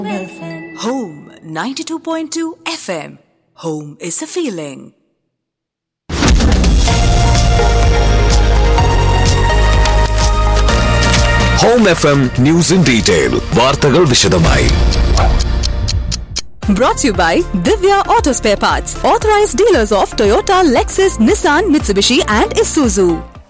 Home 92.2 FM. Home is a feeling. Home F M news in detail വാർത്തകൾ വിശദമായി Brought to you by Divya Auto Spare Parts, authorized dealers of Toyota, Lexus, Nissan, Mitsubishi, and Isuzu.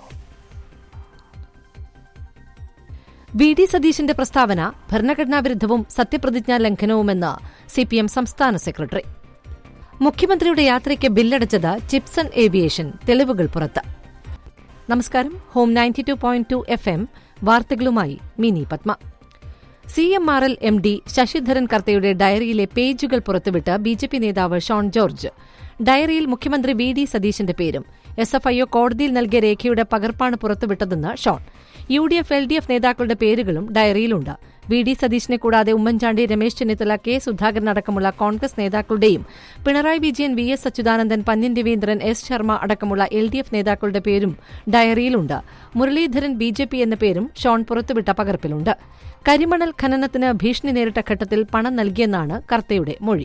V D സതീശന്റെ പ്രസ്താവന ഭരണഘടനാ വിരുദ്ധവും സത്യപ്രതിജ്ഞാ ലംഘനവുമെന്ന് C P M സംസ്ഥാന secretary മുഖ്യമന്ത്രിയുടെ യാത്രയ്ക്ക് ബില്ലടച്ചത് ചിപ്സൺ ഏവിയേഷൻ തെളിവുകൾ പുറത്ത് നമസ്കാരം home ninety two point two F M വാർത്തകളുമായി Mini Padma C M R L M D Sasidharan കർത്തയുടെ ഡയറിയിലെ പേജുകൾ പുറത്തുവിട്ട് ബി ജെ പി നേതാവ് ഷോൺ ജോർജ് ഡയറിയിൽ മുഖ്യമന്ത്രി വി ഡി സതീശന്റെ പേരും എസ് എഫ് ഐഒ കോടതിയിൽ നൽകിയ രേഖയുടെ പകർപ്പാണ് പുറത്തുവിട്ടതെന്ന് Shone U D F L D F നേതാക്കളുടെ പേരുകളും ഡയറിയിലുണ്ട് വി ഡി സതീശനെ കൂടാതെ ഉമ്മൻചാണ്ടി രമേശ് ചെന്നിത്തല കെ സുധാകരൻ അടക്കമുള്ള കോൺഗ്രസ് നേതാക്കളുടെയും Pinarayi Vijayan V S Achuthanandan Pannian Raveendran S Sharma അടക്കമുള്ള എൽ ഡി എഫ് നേതാക്കളുടെ പേരും ഡയറിയിലുണ്ട് മുരളീധരൻ ബി ജെ പി എന്ന പേരും ഷോൺ പുറത്തുവിട്ട പകർപ്പിലുണ്ട് കരിമണൽ ഖനനത്തിന് ഭീഷണി നേരിട്ട ഘട്ടത്തിൽ പണം നൽകിയെന്നാണ് കർത്തയുടെ മൊഴി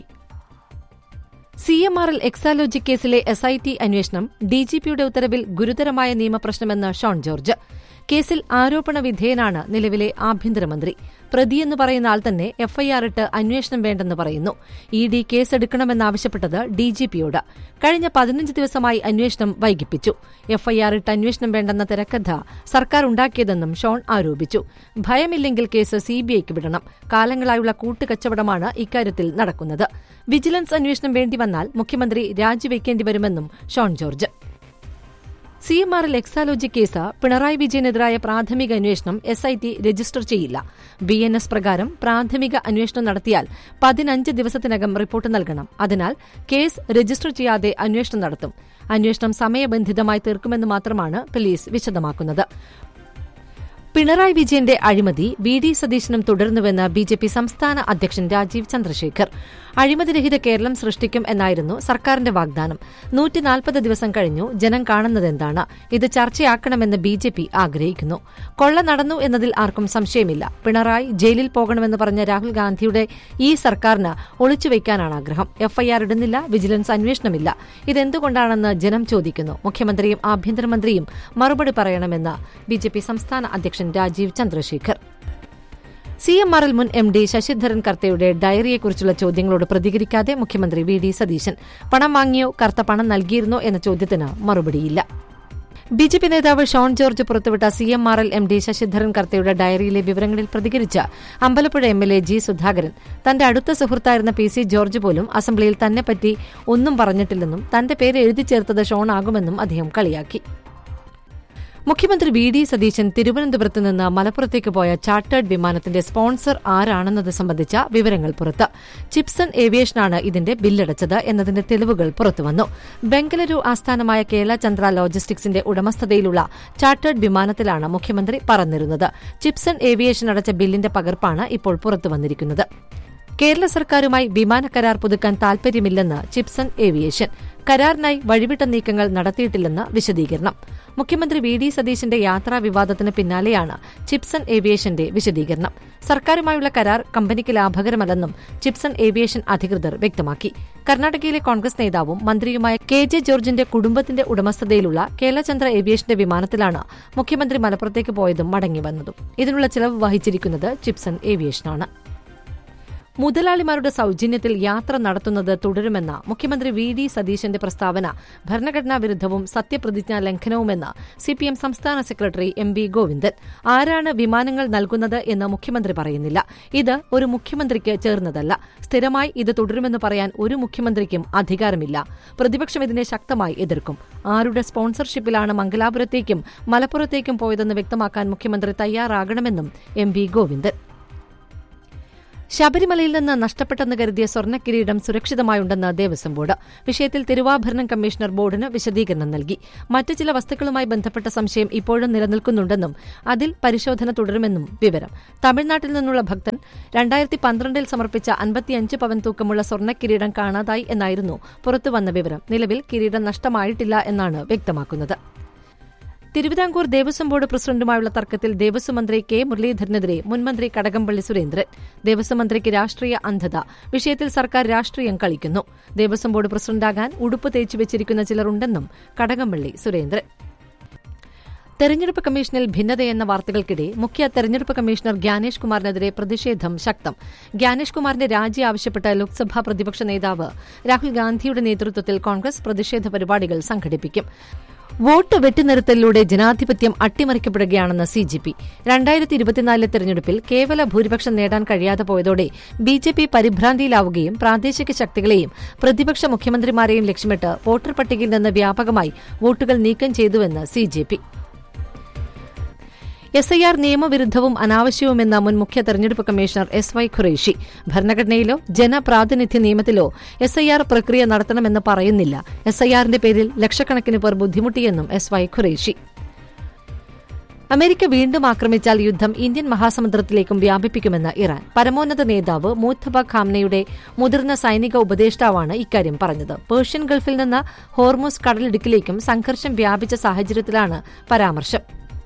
C M R L Exalogic കേസിലെ എസ് ഐ ടി അന്വേഷണം ഡിജിപിയുടെ ഉത്തരവിൽ ഗുരുതരമായ നിയമപ്രശ്നമെന്ന് ഷോൺ ജോർജ് കേസിൽ ആരോപണ വിധേയനാണ് നിലവിലെ ആഭ്യന്തരമന്ത്രി പ്രതിയെന്ന് പറയുന്ന ആൾ തന്നെ എഫ്ഐആർ ഇട്ട് അന്വേഷണം വേണ്ടെന്ന് പറയുന്നു ഇ ഡി കേസെടുക്കണമെന്നാവശ്യപ്പെട്ടത് ഡിജിപിയോട് കഴിഞ്ഞ പതിനഞ്ച് ദിവസമായി അന്വേഷണം വൈകിപ്പിച്ചു എഫ്ഐആർ ഇട്ട് അന്വേഷണം വേണ്ടെന്ന തിരക്കഥ സർക്കാർ ഉണ്ടാക്കിയതെന്നും ഷോൺ ആരോപിച്ചു ഭയമില്ലെങ്കിൽ കേസ് സിബിഐക്ക് വിടണം കാലങ്ങളായുള്ള കൂട്ടുകച്ചവടമാണ് ഇക്കാര്യത്തിൽ നടക്കുന്നത് വിജിലൻസ് അന്വേഷണം വേണ്ടിവന്നാൽ മുഖ്യമന്ത്രി രാജിവെക്കേണ്ടി വരുമെന്നും ഷോൺ ജോർജ് സി എം ആറിൽ എക്സാലോജി കേസ് പിണറായി വിജയനെതിരായ പ്രാഥമിക അന്വേഷണം എസ് ഐ ടി രജിസ്റ്റർ ചെയ്യില്ല ബി എൻ എസ് പ്രകാരം പ്രാഥമിക അന്വേഷണം നടത്തിയാൽ പതിനഞ്ച് ദിവസത്തിനകം റിപ്പോർട്ട് നൽകണം അതിനാൽ കേസ് രജിസ്റ്റർ ചെയ്യാതെ അന്വേഷണം നടത്തും അന്വേഷണം സമയബന്ധിതമായി തീർക്കുമെന്ന് മാത്രമാണ് പോലീസ് വിശദമാക്കുന്നത് പിണറായി വിജയന്റെ അഴിമതി വി ഡി സതീശനും തുടരുന്നുവെന്ന് ബി ജെ പി സംസ്ഥാന അധ്യക്ഷൻ രാജീവ് ചന്ദ്രശേഖർ അഴിമതിരഹിത കേരളം സൃഷ്ടിക്കും എന്നായിരുന്നു സർക്കാരിന്റെ വാഗ്ദാനം നൂറ്റിനാൽപ്പത് ദിവസം കഴിഞ്ഞു ജനം കാണുന്നതെന്താണ് ഇത് ചർച്ചയാക്കണമെന്ന് ബി ജെ പി ആഗ്രഹിക്കുന്നു കൊള്ള നടന്നു എന്നതിൽ ആർക്കും സംശയമില്ല പിണറായി ജയിലിൽ പോകണമെന്ന് പറഞ്ഞ രാഹുൽ ഗാന്ധിയുടെ ഈ സർക്കാരിന് ഒളിച്ചുവയ്ക്കാനാണ് ആഗ്രഹം എഫ്ഐആർ ഇടുന്നില്ല വിജിലൻസ് അന്വേഷണമില്ല ഇതെന്തുകൊണ്ടാണെന്ന് ജനം ചോദിക്കുന്നു മുഖ്യമന്ത്രിയും ആഭ്യന്തരമന്ത്രിയും മറുപടി പറയണമെന്ന് ബി ജെ പി സംസ്ഥാന അധ്യക്ഷൻ Rajeev Chandrasekhar C M R L മുൻ എം ഡി ശശിധരൻ കർത്തയുടെ ഡയറിയെക്കുറിച്ചുള്ള ചോദ്യങ്ങളോട് പ്രതികരിക്കാതെ മുഖ്യമന്ത്രി വി ഡി സതീശൻ പണം വാങ്ങിയോ കർത്ത പണം നൽകിയിരുന്നോ എന്ന ചോദ്യത്തിന് മറുപടിയില്ല ബി ജെ പി നേതാവ് ഷോൺ ജോർജ് പുറത്തുവിട്ട C M R L M D Sasidharan കർത്തയുടെ ഡയറിയിലെ വിവരങ്ങളിൽ പ്രതികരിച്ച Ambalappuzha M L A G Sudhakaran തന്റെ അടുത്ത സുഹൃത്തായിരുന്ന പി സി ജോർജ് പോലും അസംബ്ലിയിൽ തന്നെപ്പറ്റി ഒന്നും പറഞ്ഞിട്ടില്ലെന്നും തന്റെ പേര് എഴുതി ചേർത്തത് ഷോൺ ആകുമെന്നും അദ്ദേഹം കളിയാക്കി മുഖ്യമന്ത്രി വി ഡി സതീശൻ തിരുവനന്തപുരത്ത് നിന്ന് മലപ്പുറത്തേക്ക് പോയ ചാർട്ടേഡ് വിമാനത്തിന്റെ സ്പോൺസർ ആരാണെന്നത് സംബന്ധിച്ച വിവരങ്ങൾ പുറത്ത് ചിപ്സൺ ഏവിയേഷനാണ് ഇതിന്റെ ബില്ലടച്ചത് എന്നതിന്റെ തെളിവുകൾ പുറത്തുവന്നു ബംഗളൂരു ആസ്ഥാനമായ കേരളചന്ദ്ര ലോജിസ്റ്റിക്സിന്റെ ഉടമസ്ഥതയിലുള്ള ചാർട്ടേഡ് വിമാനത്തിലാണ് മുഖ്യമന്ത്രി പറന്നിരുന്നത് ചിപ്സൺ ഏവിയേഷൻ അടച്ച ബില്ലിന്റെ പകർപ്പാണ് ഇപ്പോൾ പുറത്തുവന്നിരിക്കുന്നത് കേരള സർക്കാരുമായി വിമാന കരാർ പുതുക്കാൻ താൽപര്യമില്ലെന്ന് ചിപ്സൺ ഏവിയേഷൻ കരാറിനായി വഴിവിട്ട നീക്കങ്ങൾ നടത്തിയിട്ടില്ലെന്ന് വിശദീകരണം മുഖ്യമന്ത്രി വി ഡി സതീശന്റെ യാത്രാ വിവാദത്തിന് പിന്നാലെയാണ് ചിപ്സൺ ഏവിയേഷന്റെ വിശദീകരണം സർക്കാരുമായുള്ള കരാർ കമ്പനിക്ക് ലാഭകരമല്ലെന്നും ചിപ്സൺ ഏവിയേഷൻ അധികൃതർ വ്യക്തമാക്കി കർണാടകയിലെ കോൺഗ്രസ് നേതാവും മന്ത്രിയുമായ കെ ജെ ജോർജിന്റെ കുടുംബത്തിന്റെ ഉടമസ്ഥതയിലുള്ള കേരളചന്ദ്ര ഏവിയേഷന്റെ വിമാനത്തിലാണ് മുഖ്യമന്ത്രി മലപ്പുറത്തേക്ക് പോയതും മടങ്ങിവന്നതും ഇതിനുള്ള ചിലവ് വഹിച്ചിരിക്കുന്നത് ചിപ്സൺ ഏവിയേഷനാണ് മുതലാളിമാരുടെ സൌജന്യത്തിൽ യാത്ര നടത്തുന്നത് തുടരുമെന്ന മുഖ്യമന്ത്രി വി ഡി സതീശന്റെ പ്രസ്താവന ഭരണഘടനാ വിരുദ്ധവും സത്യപ്രതിജ്ഞാ ലംഘനവുമെന്ന് സിപിഎം സംസ്ഥാന സെക്രട്ടറി എം വി ഗോവിന്ദൻ ആരാണ് വിമാനങ്ങൾ നൽകുന്നത് എന്ന് മുഖ്യമന്ത്രി പറയുന്നില്ല ഇത് ഒരു മുഖ്യമന്ത്രിക്ക് ചേർന്നതല്ല സ്ഥിരമായി ഇത് തുടരുമെന്ന് പറയാൻ ഒരു മുഖ്യമന്ത്രിക്കും അധികാരമില്ല പ്രതിപക്ഷം ഇതിനെ ശക്തമായി എതിർക്കും ആരുടെ സ്പോൺസർഷിപ്പിലാണ് മംഗലാപുരത്തേക്കും മലപ്പുറത്തേക്കും പോയതെന്ന് വ്യക്തമാക്കാൻ മുഖ്യമന്ത്രി തയ്യാറാകണമെന്നും എം വി ഗോവിന്ദൻ ശബരിമലയിൽ നിന്ന് നഷ്ടപ്പെട്ടെന്ന് കരുതിയ സ്വർണ്ണക്കിരീടം സുരക്ഷിതമായുണ്ടെന്ന് ദേവസ്വം ബോർഡ് വിഷയത്തിൽ തിരുവാഭരണം കമ്മീഷണർ ബോർഡിന് വിശദീകരണം നൽകി മറ്റു ചില വസ്തുക്കളുമായി ബന്ധപ്പെട്ട സംശയം ഇപ്പോഴും നിലനിൽക്കുന്നുണ്ടെന്നും അതിൽ പരിശോധന തുടരുമെന്നും വിവരം തമിഴ്നാട്ടിൽ നിന്നുള്ള ഭക്തൻ രണ്ടായിരത്തി പന്ത്രണ്ടിൽ സമർപ്പിച്ച അൻപത്തിയഞ്ച് പവൻ തൂക്കമുള്ള സ്വർണ്ണക്കിരീടം കാണാതായി എന്നായിരുന്നു പുറത്തുവന്ന വിവരം നിലവിൽ കിരീടം നഷ്ടമായിട്ടില്ല എന്നാണ് വ്യക്തമാക്കുന്നത് തിരുവിതാംകൂർ ദേവസ്വം ബോർഡ് പ്രസിഡന്റുമായുള്ള തർക്കത്തിൽ ദേവസ്വം മന്ത്രി കെ മുരളീധരനെതിരെ മുൻമന്ത്രി കടകംപള്ളി സുരേന്ദ്രൻ ദേവസ്വം മന്ത്രിക്ക് രാഷ്ട്രീയ അന്ധത വിഷയത്തിൽ സർക്കാർ രാഷ്ട്രീയം കളിക്കുന്നു ദേവസ്വം ബോർഡ് പ്രസിഡന്റാകാൻ ഉടുപ്പ് തേച്ചു വെച്ചിരിക്കുന്ന ചിലരുണ്ടെന്നും കടകംപള്ളി സുരേന്ദ്രൻ തെരഞ്ഞെടുപ്പ് കമ്മീഷനിൽ ഭിന്നതയെന്ന വാർത്തകൾക്കിടെ മുഖ്യ തെരഞ്ഞെടുപ്പ് കമ്മീഷണർ ഗ്യാനേഷ് കുമാറിനെതിരെ പ്രതിഷേധം ശക്തം ഗ്യാനേഷ് കുമാറിന്റെ രാജി ആവശ്യപ്പെട്ട ലോക്സഭാ പ്രതിപക്ഷ നേതാവ് രാഹുൽ ഗാന്ധിയുടെ നേതൃത്വത്തിൽ കോൺഗ്രസ് പ്രതിഷേധ പരിപാടികൾ സംഘടിപ്പിക്കും വോട്ട് വെട്ടിനിർത്തലിലൂടെ ജനാധിപത്യം അട്ടിമറിക്കപ്പെടുകയാണെന്ന് സി ജി പി രണ്ടായിരത്തി ഇരുപത്തിനാലിലെ തെരഞ്ഞെടുപ്പിൽ കേവല ഭൂരിപക്ഷം നേടാൻ കഴിയാതെ പോയതോടെ ബി ജെ പി പരിഭ്രാന്തിയിലാവുകയും പ്രാദേശിക ശക്തികളെയും പ്രതിപക്ഷ മുഖ്യമന്ത്രിമാരെയും ലക്ഷ്യമിട്ട് വോട്ടർ പട്ടികയിൽ നിന്ന് വ്യാപകമായി വോട്ടുകൾ നീക്കം ചെയ്തുവെന്ന് C J P S I R നിയമവിരുദ്ധവും അനാവശ്യവുമെന്ന മുൻ മുഖ്യ തെരഞ്ഞെടുപ്പ് കമ്മീഷണർ എസ് വൈ ഖുറേഷി ഭരണഘടനയിലോ ജനപ്രാതിനിധ്യ നിയമത്തിലോ എസ് ഐ ആർ പ്രക്രിയ നടത്തണമെന്ന് പറയുന്നില്ല എസ് ഐ ആറിന്റെ പേരിൽ ലക്ഷക്കണക്കിന് പേർ ബുദ്ധിമുട്ടിയെന്നും എസ് വൈ ഖുറേഷി അമേരിക്ക വീണ്ടും ആക്രമിച്ചാൽ യുദ്ധം ഇന്ത്യൻ മഹാസമുദ്രത്തിലേക്കും വ്യാപിപ്പിക്കുമെന്ന് ഇറാൻ പരമോന്നത നേതാവ് മൂത്തബ ഖാംനയുടെ മുതിർന്ന സൈനിക ഉപദേഷ്ടാവാണ് ഇക്കാര്യം പറഞ്ഞത് പേർഷ്യൻ ഗൾഫിൽ നിന്ന് ഹോർമൂസ് കടലിടുക്കിലേക്കും സംഘർഷം വ്യാപിച്ച സാഹചര്യത്തിലാണ് പരാമർശം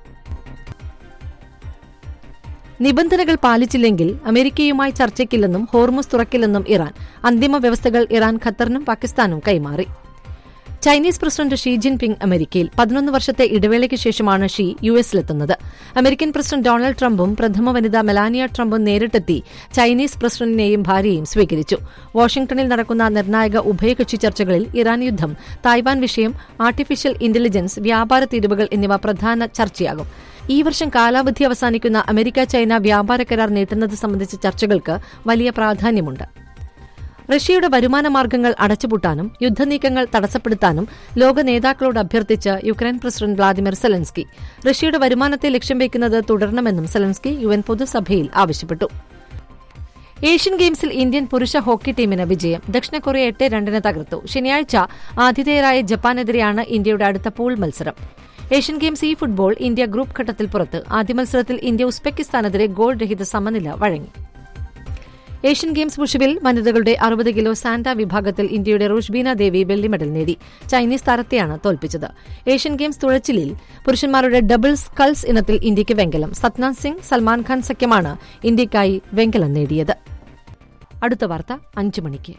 നിബന്ധനകൾ പാലിച്ചില്ലെങ്കിൽ അമേരിക്കയുമായി ചർച്ചയ്ക്കില്ലെന്നും ഹോർമുസ് തുറക്കില്ലെന്നും ഇറാൻ അന്തിമ വ്യവസ്ഥകൾ ഇറാൻ ഖത്തറിനും പാകിസ്ഥാനും കൈമാറി ചൈനീസ് പ്രസിഡന്റ് ഷീ ജിൻപിങ് അമേരിക്കയിൽ പതിനൊന്ന് വർഷത്തെ ഇടവേളയ്ക്ക് ശേഷമാണ് ഷീ യു എസിലെത്തുന്നത് അമേരിക്കൻ പ്രസിഡന്റ് ഡൊണാൾഡ് ട്രംപും പ്രഥമ വനിത മെലാനിയ ട്രംപും നേരിട്ടെത്തി ചൈനീസ് പ്രസിഡന്റിനെയും ഭാര്യയെയും സ്വീകരിച്ചു വാഷിംഗ്ടണിൽ നടക്കുന്ന നിർണായക ഉഭയകക്ഷി ചർച്ചകളിൽ ഇറാൻ യുദ്ധം തായ്വാൻ വിഷയം ആർട്ടിഫിഷ്യൽ ഇന്റലിജൻസ് വ്യാപാര തീരുവകൾ എന്നിവ പ്രധാന ചർച്ചയാകും ഈ വർഷം കാലാവധി അവസാനിക്കുന്ന അമേരിക്ക ചൈന വ്യാപാര കരാർ നീട്ടുന്നത് സംബന്ധിച്ച ചർച്ചകൾക്ക് വലിയ പ്രാധാന്യമുണ്ട് റഷ്യയുടെ വരുമാന മാർഗ്ഗങ്ങൾ അടച്ചുപൂട്ടാനും യുദ്ധനീക്കങ്ങൾ തടസ്സപ്പെടുത്താനും ലോക നേതാക്കളോട് അഭ്യർത്ഥിച്ച് യുക്രൈൻ പ്രസിഡന്റ് വ്ളാദിമിർ സെലൻസ്കി റഷ്യയുടെ വരുമാനത്തെ ലക്ഷ്യം വയ്ക്കുന്നത് തുടരണമെന്നും സെലൻസ്കി യു എൻ പൊതുസഭയിൽ ആവശ്യപ്പെട്ടു ഏഷ്യൻ ഗെയിംസിൽ ഇന്ത്യൻ പുരുഷ ഹോക്കി ടീമിന് വിജയം ദക്ഷിണ കൊറിയ എട്ട് രണ്ടിന് തകർത്തു ശനിയാഴ്ച ആതിഥേയരായ ജപ്പാനെതിരെയാണ് ഇന്ത്യയുടെ അടുത്ത പൂൾ മത്സരം ഏഷ്യൻ ഗെയിംസ് ഇ ഫുട്ബോൾ ഇന്ത്യ ഗ്രൂപ്പ് ഘട്ടത്തിൽ പുറത്ത് ആദ്യ മത്സരത്തിൽ ഇന്ത്യ ഉസ്ബെക്കിസ്ഥാനെതിരെ ഗോൾ രഹിത സമനില വഴങ്ങി ഏഷ്യൻ ഗെയിംസ് ബുഷുവിൽ വനിതകളുടെ അറുപത് കിലോ സാന്റ വിഭാഗത്തിൽ ഇന്ത്യയുടെ റുഷ്ബീന ദേവി വെള്ളി മെഡൽ നേടി ചൈനീസ് താരത്തെയാണ് തോൽപ്പിച്ചത് ഏഷ്യൻ ഗെയിംസ് തുഴച്ചിലിൽ പുരുഷന്മാരുടെ ഡബിൾ സ്കൾസ് ഇനത്തിൽ ഇന്ത്യയ്ക്ക് വെങ്കലം സത്നാഥ് സിംഗ് സൽമാൻ ഖാൻ സഖ്യമാണ് ഇന്ത്യയ്ക്കായി വെങ്കലം നേടിയത് അടുത്ത വാർത്ത അഞ്ചു മണിക്ക്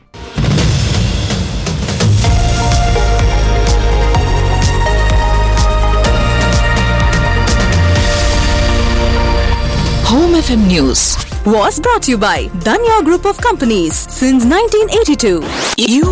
Home FM News was brought to you by Danya Group of Companies since 1982. You